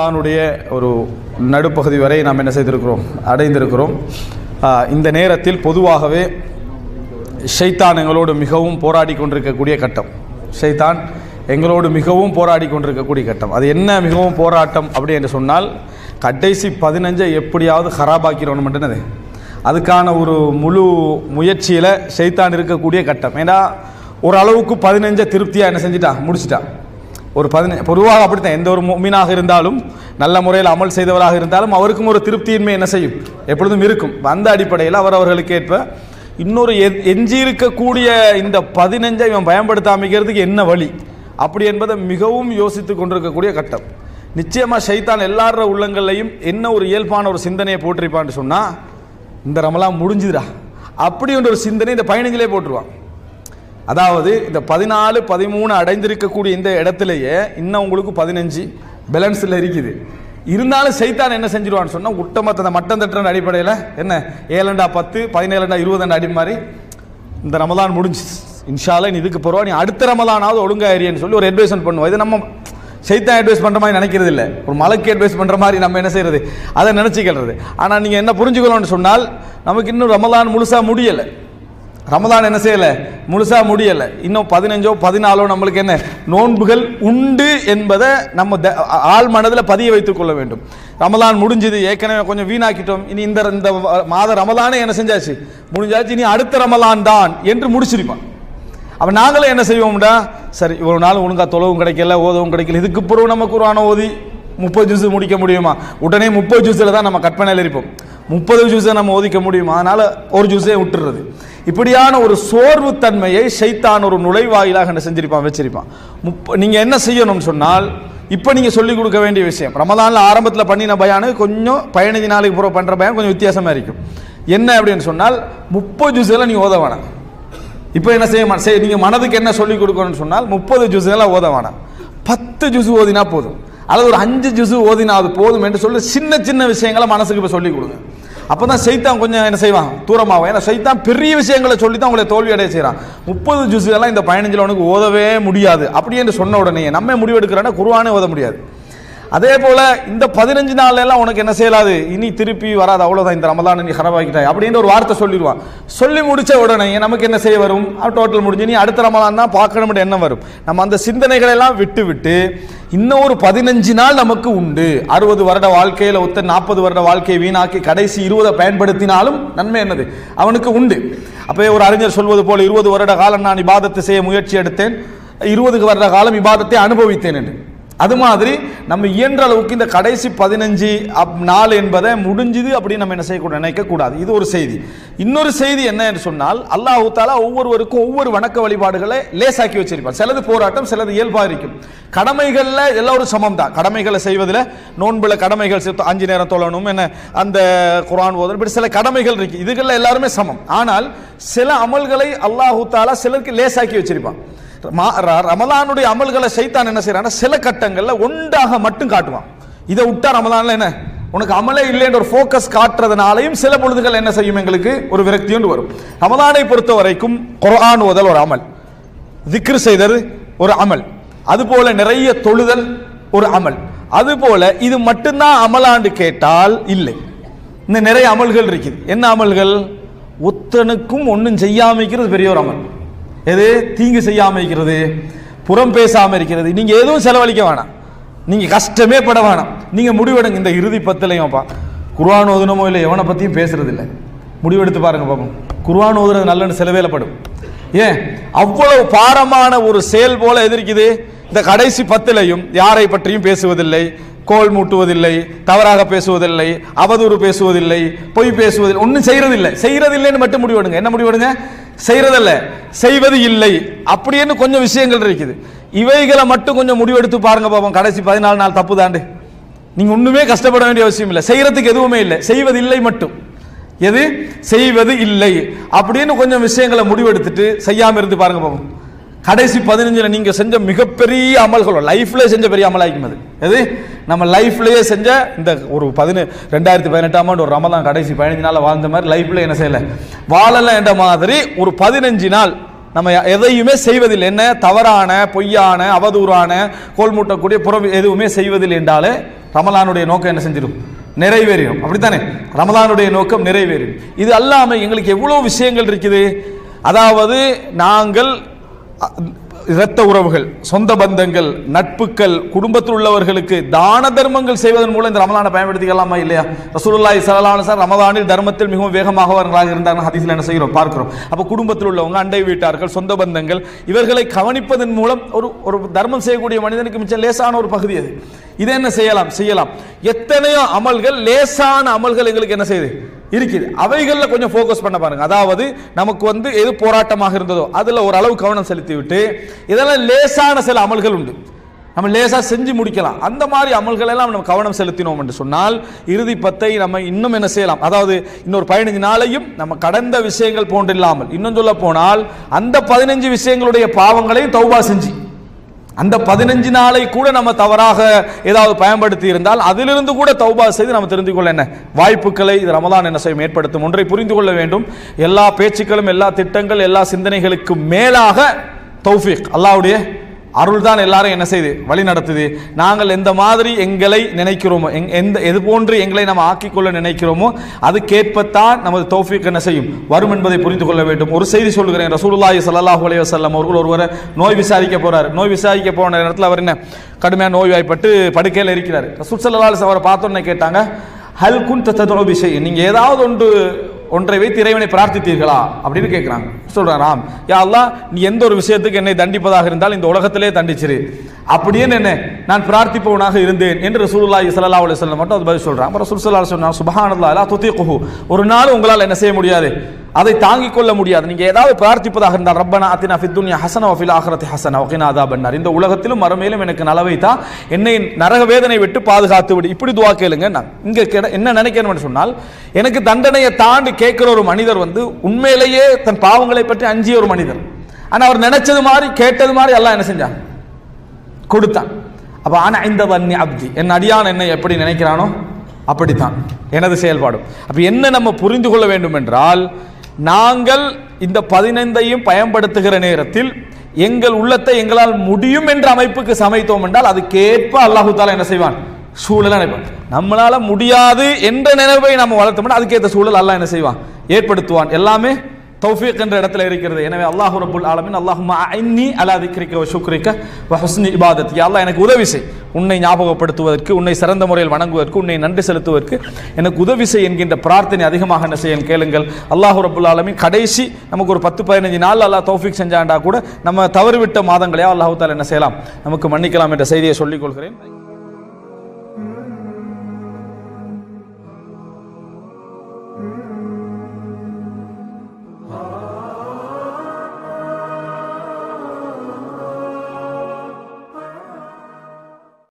ரமலானுடைய ஒரு நடுப்பகுதி வரை நாம் என்ன செய்திருக்கிறோம் அடைந்திருக்கிறோம் ஆஹ் இந்த நேரத்தில் பொதுவாகவே ஷைத்தான் எங்களோடு மிகவும் போராடி கொண்டிருக்கக்கூடிய கட்டம் ஷைத்தான் எங்களோடு மிகவும் போராடி கொண்டிருக்கக்கூடிய கட்டம் அது என்ன மிகவும் போராட்டம் அப்படி என்று சொன்னால் கடைசி பதினஞ்சை எப்படியாவது ஹராபாக்கிறோம் மட்டும்னது அதுக்கான ஒரு முழு முயற்சியில் ஷைத்தான் இருக்கக்கூடிய கட்டம் ஏன்னா ஒரு அளவுக்கு பதினஞ்சை திருப்தியாக என்ன செஞ்சிட்டா முடிச்சிட்டா ஒரு பதின பொதுவாக அப்படித்தான் எந்த ஒரு மீனாக இருந்தாலும் நல்ல முறையில் அமல் செய்தவராக இருந்தாலும் அவருக்கும் ஒரு திருப்தியின்மை என்ன செய்யும் எப்பொழுதும் இருக்கும் அந்த அடிப்படையில் அவர் அவர்களுக்கு ஏற்ப இன்னொரு எ- எஞ்சி இருக்கக்கூடிய இந்த பதினஞ்சை இவன் பயன்படுத்தாமிக்கிறதுக்கு என்ன வழி அப்படி என்பதை மிகவும் யோசித்து கொண்டிருக்கக்கூடிய கட்டம் நிச்சயமா ஷைத்தான் எல்லார உள்ளங்கள்லையும் என்ன ஒரு இயல்பான ஒரு சிந்தனையை போட்டிருப்பான்னு சொன்னா இந்த ரமலான் முடிஞ்சுதுடா அப்படி என்ற ஒரு சிந்தனை இந்த பயணிகளே போட்டுருவான் அதாவது இந்த பதினாலு பதிமூணு அடைந்திருக்கக்கூடிய இந்த இடத்துலயே இன்னும் உங்களுக்கு பதினஞ்சு பேலன்ஸில் இருக்குது இருந்தாலும் சைத்தான் என்ன செஞ்சிருவான்னு சொன்னால் உட்டமத்த அந்த மட்டம் தட்டுற அடிப்படையில் என்ன ஏழண்டா பத்து பதினேழண்டா இருபதாண்டா அடி மாதிரி இந்த ரமலான் முடிஞ்சு இன்ஷால்லா நீ இதுக்கு போகிறோம் நீ அடுத்த ரமலானாவது ஒழுங்கா ஏறியன்னு சொல்லி ஒரு அட்வைஸ் பண்ணுவோம் இது நம்ம சைத்தான் அட்வைஸ் பண்ணுற மாதிரி நினைக்கிறது இல்லை ஒரு மலைக்கு அட்வைஸ் பண்ணுற மாதிரி நம்ம என்ன செய்யறது அதை நினச்சிக்கிறது ஆனால் நீங்கள் என்ன புரிஞ்சுக்கணும்னு சொன்னால் நமக்கு இன்னும் ரமலான் முழுசாக முடியலை ரமலான் என்ன செய்யல முழுசா முடியல இன்னும் பதினஞ்சோ பதினாலோ நம்மளுக்கு என்ன நோன்புகள் உண்டு என்பதை நம்ம த- ஆழ் மனதில் பதிய வைத்துக் கொள்ள வேண்டும் ரமலான் முடிஞ்சது ஏற்கனவே கொஞ்சம் வீணாக்கிட்டோம் இனி இந்த இந்த மாத ரமலானே என்ன செஞ்சாச்சு முடிஞ்சாச்சு இனி அடுத்த ரமலான் தான் என்று முடிச்சிருப்பான் அப்ப நாங்களும் என்ன செய்வோம்டா சரி ஒரு நாள் ஒழுங்கா தொலைவும் கிடைக்கல ஓதவும் கிடைக்கல இதுக்கு பிறகு நம்ம குரான ஓதி முப்பது ஜூஸ் முடிக்க முடியுமா உடனே முப்பது ஜூஸில் தான் நம்ம கற்பனையில் இருப்போம் முப்பது ஜூஸை நம்ம ஒதுக்க முடியுமா அதனால ஒரு ஜூஸே விட்டுறது இப்படியான ஒரு சோர்வு தன்மையை ஷைத்தான் ஒரு நுழைவாயிலாக என்ன செஞ்சிருப்பான் வச்சிருப்பான் முப்ப நீங்க என்ன செய்யணும்னு சொன்னால் இப்போ நீங்க சொல்லிக் கொடுக்க வேண்டிய விஷயம் ரமலான்ல ஆரம்பத்தில் பண்ணின பயானு கொஞ்சம் பதினஞ்சு நாளைக்கு பிறகு பண்ற பயான் கொஞ்சம் வித்தியாசமா இருக்கும் என்ன அப்படின்னு சொன்னால் முப்பது ஜூஸில் நீ ஓத வேணாம் இப்போ என்ன செய்ய மாட்டேன் சரி நீங்கள் மனதுக்கு என்ன சொல்லிக் கொடுக்கணும்னு சொன்னால் முப்பது ஜூஸுகளாக ஓத வேணாம் பத்து ஜூஸ் ஓதினா போதும் அல்லது ஒரு அஞ்சு ஜூஸ் ஓதினா அது போதும் என்று சொல்லி சின்ன சின்ன விஷயங்களை மனசுக்கு இப்போ சொல்லிக் கொடுங்க அப்போ தான் சைத்தான் கொஞ்சம் என்ன செய்வான் தூரமாகும் ஏன்னா சைத்தான் பெரிய விஷயங்களை சொல்லி தான் உங்களை தோல்வி அடைய செய்கிறான் முப்பது ஜூஸுகள்லாம் இந்த பதினஞ்சில் உனக்கு ஓதவே முடியாது அப்படி என்று சொன்ன உடனே நம்ம முடிவெடுக்கிறோன்னா குருவானே ஓத முடியாது அதே போல இந்த பதினஞ்சு நாள்ல எல்லாம் உனக்கு என்ன செய்யலாது இனி திருப்பி வராது அவ்வளவுதான் இந்த ரமலான் நீ ஹரபாக்கிட்டாய் அப்படின்னு ஒரு வார்த்தை சொல்லிடுவான் சொல்லி முடிச்ச உடனே நமக்கு என்ன செய்ய வரும் டோட்டல் முடிஞ்சு நீ அடுத்த ரமலான் தான் பார்க்கணும்னு எண்ணம் வரும் நம்ம அந்த சிந்தனைகளை எல்லாம் விட்டு விட்டு இன்னும் ஒரு பதினஞ்சு நாள் நமக்கு உண்டு அறுபது வருட வாழ்க்கையில ஒத்த நாற்பது வருட வாழ்க்கையை வீணாக்கி கடைசி இருபதை பயன்படுத்தினாலும் நன்மை என்னது அவனுக்கு உண்டு அப்பவே ஒரு அறிஞர் சொல்வது போல இருபது வருட காலம் நான் இபாதத்தை செய்ய முயற்சி எடுத்தேன் இருபது வருட காலம் இபாதத்தை அனுபவித்தேன் என்று அது மாதிரி நம்ம இயன்ற அளவுக்கு இந்த கடைசி பதினஞ்சு அப் நாள் என்பதை முடிஞ்சுது அப்படின்னு நம்ம என்ன செய்யக்கூடாது நினைக்கக்கூடாது இது ஒரு செய்தி இன்னொரு செய்தி என்ன என்று சொன்னால் அல்லாஹு தாலா ஒவ்வொருவருக்கும் ஒவ்வொரு வணக்க வழிபாடுகளை லேசாக்கி வச்சிருப்பார் சிலது போராட்டம் சிலது இயல்பாக இருக்கும் கடமைகளில் எல்லோரும் சமம் தான் கடமைகளை செய்வதில் நோன்புல கடமைகள் செத்து அஞ்சு நேரம் தொழணும் என்ன அந்த குர்ஆன் ஓதணும் இப்படி சில கடமைகள் இருக்கு இதுகளில் எல்லாருமே சமம் ஆனால் சில அமல்களை அல்லாஹு தாலா சிலருக்கு லேசாக்கி வச்சிருப்பான் மா- ர- ரமலானுடைய அமல்களை சைத்தான் என்ன செய்யறான்னா சில கட்டங்கள்ல ஒன்றாக மட்டும் காட்டுவான் இதை விட்டா ரமலான்ல என்ன உனக்கு அமலே இல்லைன்ற ஒரு ஃபோக்கஸ் காட்டுறதுனாலையும் சில பொழுதுகள் என்ன செய்யும் எங்களுக்கு ஒரு விரக்தி ஒன்று வரும் ரமலானை பொறுத்த வரைக்கும் குர்ஆன் ஓதல் ஒரு அமல் திக்ரு செய்தது ஒரு அமல் அதுபோல நிறைய தொழுதல் ஒரு அமல் அதுபோல இது மட்டும்தான் அமலாண்டு கேட்டால் இல்லை இந்த நிறைய அமல்கள் இருக்குது என்ன அமல்கள் ஒத்தனுக்கும் ஒன்றும் செய்யாம இருக்கிறது பெரிய ஒரு அமல் எது தீங்கு செய்யாம இருக்கிறது புறம் பேசாம இருக்கிறது நீங்க எதுவும் செலவழிக்க வேணாம் நீங்க கஷ்டமே பட வேணாம் நீங்க முடிவெடுங்க இந்த இறுதி பத்துலையும்ப்பா குர்ஆன் ஓதுனமோ இல்லை எவனை பத்தியும் பேசுறது இல்லை முடிவெடுத்து பாருங்க பாப்போம் குர்ஆன் ஓதுறது நல்லன்னு செலவேலப்படும் ஏன் அவ்வளவு பாரமான ஒரு செயல் போல எதிர்க்குது இந்த கடைசி பத்திலையும் யாரை பற்றியும் பேசுவதில்லை கோல் மூட்டுவதில்லை தவறாக பேசுவதில்லை அவதூறு பேசுவதில்லை பொய் பேசுவதில்லை ஒன்றும் செய்யறதில்லை செய்யறதில்லைன்னு மட்டும் முடிவெடுங்க என்ன முடிவெடுங்க செய்யறதில்ல செய்வது இல்லை அப்படின்னு கொஞ்சம் விஷயங்கள் இருக்குது இவைகளை மட்டும் கொஞ்சம் முடிவெடுத்து பாருங்க பாப்போம் கடைசி பதினாலு நாள் தப்பு தாண்டு நீங்க ஒண்ணுமே கஷ்டப்பட வேண்டிய அவசியம் இல்லை செய்யறதுக்கு எதுவுமே இல்லை செய்வதில்லை மட்டும் எது செய்வது இல்லை அப்படின்னு கொஞ்சம் விஷயங்களை முடிவெடுத்துட்டு செய்யாம இருந்து பாருங்க பாப்போம் கடைசி பதினஞ்சுல நீங்க செஞ்ச மிகப்பெரிய அமல்கள் லைஃப்ல செஞ்ச பெரிய அமலாக்கும் அது எது நம்ம லைஃப்லயே செஞ்ச இந்த ஒரு பதினு ரெண்டாயிரத்தி பதினெட்டாம் ஆண்டு ஒரு ரமலான் கடைசி பதினஞ்சு நாள் வாழ்ந்த மாதிரி லைஃப்ல என்ன செய்யல வாழல என்ற மாதிரி ஒரு பதினஞ்சு நாள் நம்ம எதையுமே செய்வதில்லை என்ன தவறான பொய்யான அவதூறான கோல் மூட்டக்கூடிய புறம் எதுவுமே செய்வதில்லை என்றாலே ரமலானுடைய நோக்கம் என்ன செஞ்சிடும் நிறைவேறிடும் அப்படித்தானே ரமலானுடைய நோக்கம் நிறைவேறும் இது அல்லாம எங்களுக்கு எவ்வளவு விஷயங்கள் இருக்குது அதாவது நாங்கள் அ- இரத்த உறவுகள் சொந்த பந்தங்கள் நட்புகள் குடும்பத்தில் உள்ளவர்களுக்கு தான தர்மங்கள் செய்வதன் மூலம் இந்த ரமலானை பயன்படுத்திக்கலாமா இல்லையா ரசூலுல்லாஹி ஸல்லல்லாஹு அலைஹி வஸல்லம் ரமலானில் தர்மத்தில் மிகவும் வேகமாகவர்களாக இருந்தாங்க ஹதீஸ்ல என்ன செய்கிறோம் பார்க்கிறோம் அப்போ குடும்பத்தில் உள்ளவங்க அண்டை வீட்டார்கள் சொந்த பந்தங்கள் இவர்களை கவனிப்பதன் மூலம் ஒரு ஒரு தர்மம் செய்யக்கூடிய மனிதனுக்கு மிச்சம் லேசான ஒரு பகுதி அது இதை என்ன செய்யலாம் செய்யலாம் எத்தனையோ அமல்கள் லேசான அமல்கள் எங்களுக்கு என்ன செய்யுது இருக்குது அவைகளில் கொஞ்சம் ஃபோக்கஸ் பண்ண பாருங்க அதாவது நமக்கு வந்து எது போராட்டமாக இருந்ததோ அதில் ஒரு அளவு கவனம் செலுத்தி விட்டு இதெல்லாம் லேசான சில அமல்கள் உண்டு நம்ம லேசா செஞ்சு முடிக்கலாம் அந்த மாதிரி அமல்கள் எல்லாம் நம்ம கவனம் செலுத்தினோம் என்று சொன்னால் இறுதி பத்தை நம்ம இன்னும் என்ன செய்யலாம் அதாவது இன்னொரு பதினஞ்சு நாளையும் நம்ம கடந்த விஷயங்கள் போன்று இல்லாமல் இன்னும் சொல்ல போனால் அந்த பதினஞ்சு விஷயங்களுடைய பாவங்களையும் தௌபா செஞ்சு அந்த பதினஞ்சு நாளை கூட நம்ம தவறாக ஏதாவது பயன்படுத்தி இருந்தால் அதிலிருந்து கூட தௌபா செய்து நம்ம தெரிந்து கொள்ள என்ன வாய்ப்புகளை இது ரமலான் என்ன செய்யும் ஏற்படுத்தும் ஒன்றை புரிந்து கொள்ள வேண்டும் எல்லா பேச்சுக்களும் எல்லா திட்டங்கள் எல்லா சிந்தனைகளுக்கு மேலாக தௌஃபீக் அல்லாஹ்வுடைய அருள் தான் எல்லாரும் என்ன செய்து வழி நடத்துது நாங்கள் எந்த மாதிரி எங்களை நினைக்கிறோமோ எங்- எந்த எது போன்று எங்களை நம்ம ஆக்கிக்கொள்ள நினைக்கிறோமோ அதுக்கேற்பத்தான் நமது தௌஃபீக் என்ன செய்யும் வரும் என்பதை புரிந்து கொள்ள வேண்டும் ஒரு செய்தி சொல்கிறேன் ரசூலுல்லாஹி ஸல்லல்லாஹு அலைஹி வஸல்லம் அவர்கள் ஒருவரை நோய் விசாரிக்க போறார் நோய் விசாரிக்க போன நேரத்தில் அவர் என்ன கடுமையான நோய்வாய்ப்பட்டு படுக்கையில் இருக்கிறார் ரசூல் ஸல்லல்லாஹு அலைஹி வஸல்லம் அவரை பார்த்தோன்னே கேட்டாங்க ஹல் குன் தத்தோ விஷய் நீங்க ஏதாவது ஒன்று ஒன்றை வைத்து இறைவனை பிரார்த்தித்தீர்களா அப்படின்னு கேட்குறாங்க சொல்றாராம் யா அல்லாஹ் நீ எந்த ஒரு விஷயத்துக்கு என்னை தண்டிப்பதாக இருந்தால் இந்த உலகத்திலே தண்டிச்சிரு அப்படியே என்ன நான் பிரார்த்திப்பவனாக இருந்தேன் என்று ரசூலுல்லாஹி ஸல்லல்லாஹு அலைஹி வஸல்லம் மட்டும் அது பதில் சொல்றான் அப்ப ரசூல் ஸல்லல்லாஹு அலைஹி வஸல்லம் சுப்ஹானல்லாஹ் லா துதீகுஹு ஒரு நாள் உங்களால் என்ன செய்ய முடியாது அதை தாங்கிக் கொள்ள முடியாது நீங்க ஏதாவது பிரார்த்திப்பதாக இருந்தால் ரப்பனா அத்தினா ஃபித் துன்யா ஹஸன வ ஃபில் ஆখিরাতি ஹஸன வ கினா அதாபன்னார் இந்த உலகத்திலும் மறுமையிலும் எனக்கு நலவை தான் என்னை நரக வேதனை விட்டு பாதுகாத்து விடு இப்படி துவா கேளுங்க நான் இங்க கிட- என்ன நினைக்கிறேன்னு சொன்னால் எனக்கு தண்டனையை தாண்டி கேட்கிற ஒரு மனிதர் வந்து உண்மையிலேயே தன் பாவங்களை பற்றி அஞ்சிய ஒரு மனிதர் ஆனா அவர் நினைச்சது மாதிரி கேட்டது மாதிரி எல்லாம் என்ன செஞ்சான் கொடுத்தான் அப்ப ஆனா இந்த வன்னி அப்தி என் அடியான் என்னை எப்படி நினைக்கிறானோ அப்படித்தான் எனது செயல்பாடும் அப்ப என்ன நம்ம புரிந்து கொள்ள வேண்டும் என்றால் நாங்கள் இந்த பதினைந்தையும் பயன்படுத்துகிற நேரத்தில் எங்கள் உள்ளத்தை எங்களால் முடியும் என்ற அமைப்புக்கு சமைத்தோம் என்றால் அதுக்கேற்ப அல்லாஹு தாலா என்ன செய்வான் சூழலை நினைப்பான் நம்மளால முடியாது என்ற நினைவை நம்ம வளர்த்தோம்னா அதுக்கேற்ற சூழல் அல்லாஹ் என்ன செய்வான் ஏற்படுத்துவான் எல்லாமே தௌஃபீக் என்ற இடத்துல இருக்கிறது எனவே அல்லாஹ் ரப்புல் ஆலமீன் அல்லாஹும்ம அஇன்னி அலா திக்ரிக்க வ ஷுக்ரிக்க வ ஹுஸ்னி இபாதத் யா அல்லாஹ் எனக்கு உதவி செய் உன்னை ஞாபகப்படுத்துவதற்கு உன்னை சிறந்த முறையில் வணங்குவதற்கு உன்னை நன்றி செலுத்துவதற்கு எனக்கு உதவி செய் என்கின்ற பிரார்த்தனை அதிகமாக என்ன செய்ய கேளுங்கள் அல்லாஹ் ரப்புல் ஆலமீன் கடைசி நமக்கு ஒரு பத்து பதினஞ்சு நாள் அல்லாஹ் தௌஃபீக் செஞ்சாண்டா கூட நம்ம தவறுவிட்ட மாதங்களையா அல்லாஹ் தாலா என்ன செய்யலாம் நமக்கு மன்னிக்கலாம் என்ற செய்தியை சொல்லிக் கொள்கிறேன்